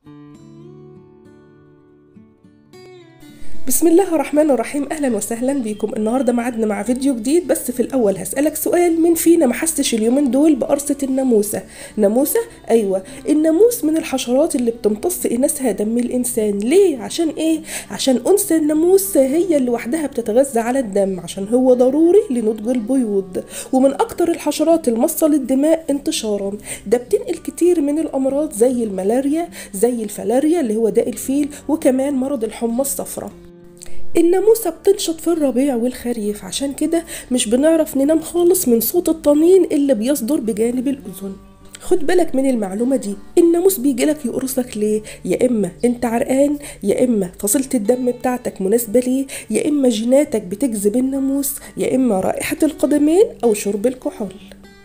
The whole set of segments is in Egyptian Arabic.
بسم الله الرحمن الرحيم اهلا وسهلا بيكم النهارده معادنا مع فيديو جديد بس في الاول هسالك سؤال مين فينا ما حسش اليومين دول بقرصه الناموسه ناموسه ايوه الناموس من الحشرات اللي بتمتص اناسها دم الانسان ليه عشان ايه عشان انثى الناموس هي اللي وحدها بتتغذى على الدم عشان هو ضروري لنضج البيوض ومن اكتر الحشرات المصه للدماء انتشارا ده بتنقل كتير من الامراض زي الملاريا زي الفلاريا اللي هو داء الفيل وكمان مرض الحمى الصفراء الناموسة بتنشط في الربيع والخريف عشان كده مش بنعرف ننام خالص من صوت الطنين اللي بيصدر بجانب الأذن خد بالك من المعلومة دي الناموس بيجيلك يقرصك ليه يا إما أنت عرقان يا إما فصيلة الدم بتاعتك مناسبة ليه يا إما جيناتك بتجذب الناموس يا إما رائحة القدمين أو شرب الكحول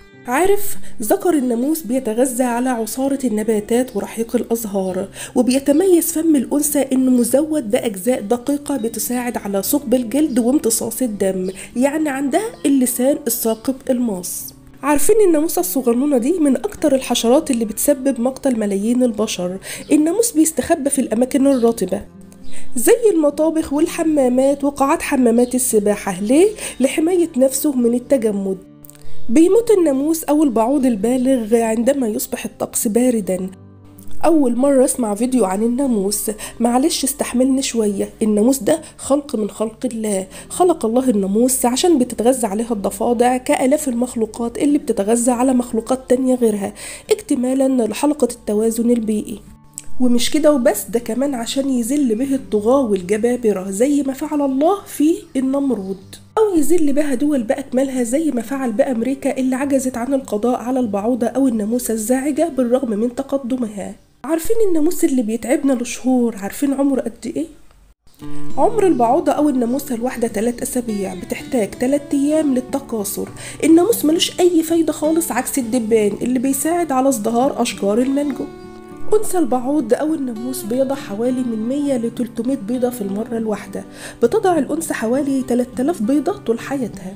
عارف ذكر الناموس بيتغذى على عصارة النباتات ورحيق الأزهار وبيتميز فم الأنثى إنه مزود بأجزاء دقيقة بتساعد على ثقب الجلد وامتصاص الدم يعني عندها اللسان الثاقب الماص عارفين الناموسة الصغنونة دي من أكتر الحشرات اللي بتسبب مقتل ملايين البشر الناموس بيستخبى في الأماكن الرطبة زي المطابخ والحمامات وقاعات حمامات السباحة ليه؟ لحماية نفسه من التجمد بيموت الناموس أو البعوض البالغ عندما يصبح الطقس باردا أول مرة أسمع فيديو عن الناموس معلش استحملني شوية الناموس ده خلق من خلق الله خلق الله الناموس عشان بتتغذى عليها الضفادع كآلاف المخلوقات اللي بتتغذى على مخلوقات تانية غيرها اكتمالا لحلقة التوازن البيئي ومش كده وبس ده كمان عشان يذل به الطغاة والجبابرة زي ما فعل الله في النمرود أو يذل بها دول بأكملها زي ما فعل بأمريكا اللي عجزت عن القضاء على البعوضة أو الناموسة الزاعجة بالرغم من تقدمها عارفين الناموس اللي بيتعبنا لشهور عارفين عمره قد إيه؟ عمر البعوضة أو الناموسة الواحدة 3 أسابيع بتحتاج 3 أيام للتكاثر الناموس ملوش أي فايدة خالص عكس الدبان اللي بيساعد على ازدهار أشجار المانجو أنثى البعوض أو الناموس بيضع حوالي من 100 ل 300 بيضة في المرة الواحدة بتضع الأنثى حوالي 3000 بيضة طول حياتها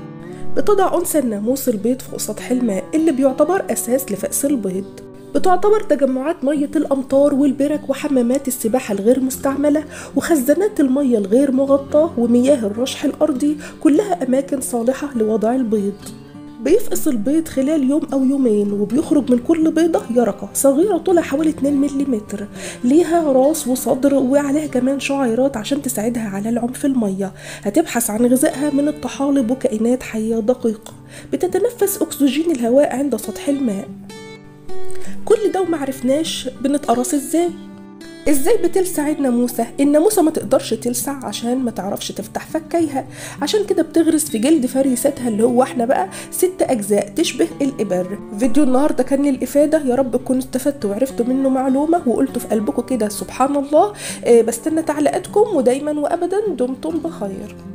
بتضع أنثى الناموس البيض فوق سطح الماء اللي بيعتبر أساس لفأس البيض بتعتبر تجمعات مية الأمطار والبرك وحمامات السباحة الغير مستعملة وخزانات المية الغير مغطاة ومياه الرشح الأرضي كلها أماكن صالحة لوضع البيض بيفقس البيض خلال يوم أو يومين وبيخرج من كل بيضة يرقة صغيرة طولها حوالي 2 ملم ليها راس وصدر وعليها كمان شعيرات عشان تساعدها على العوم في المية هتبحث عن غذائها من الطحالب وكائنات حية دقيقة بتتنفس أكسجين الهواء عند سطح الماء كل ده ومعرفناش بنتقرص ازاي ازاي بتلسع الناموسة؟ الناموسة ما تقدرش تلسع عشان ما تعرفش تفتح فكيها عشان كده بتغرس في جلد فريستها اللي هو احنا بقى ست اجزاء تشبه الابر فيديو النهاردة كان للافادة يا رب تكونوا استفدتوا وعرفتوا منه معلومة وقلتوا في قلبكم كده سبحان الله أه بستنى تعليقاتكم ودايما وابدا دمتم بخير